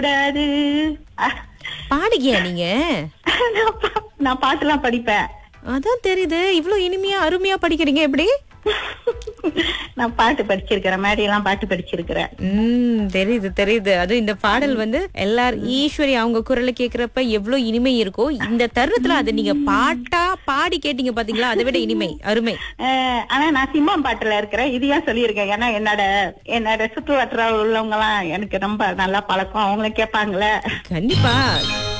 கூடாது அஹ், பாடுகியா நீங்க நான் பா- நான் பாட்டுலாம் படிப்பேன் அதான் தெரியுது இவ்ளோ இனிமையா அருமையா படிக்கிறீங்க எப்படி நான் பாட்டு படிச்சிருக்கிறேன் மேடையெல்லாம் பாட்டு படிச்சிருக்கிறேன் உம் தெரியுது தெரியுது அது இந்த பாடல் வந்து எல்லாரும் ஈஸ்வரி அவங்க குரலை கேக்குறப்ப எவ்வளவு இனிமை இருக்கோ இந்த தருணத்துல அது நீங்க பாட்டா பாடி கேட்டீங்க பாத்தீங்களா அதை விட இனிமை அருமை அஹ், ஆனா நான் சிம்மம் பாட்டுல இருக்கிறேன் இதையா சொல்லியிருக்கேன் ஏன்னா என்னோட என்னோட சுற்று வட்டார உள்ளவங்க எல்லாம் எனக்கு ரொம்ப நல்லா பழக்கம் அவங்களும் கேட்பாங்களே கண்டிப்பா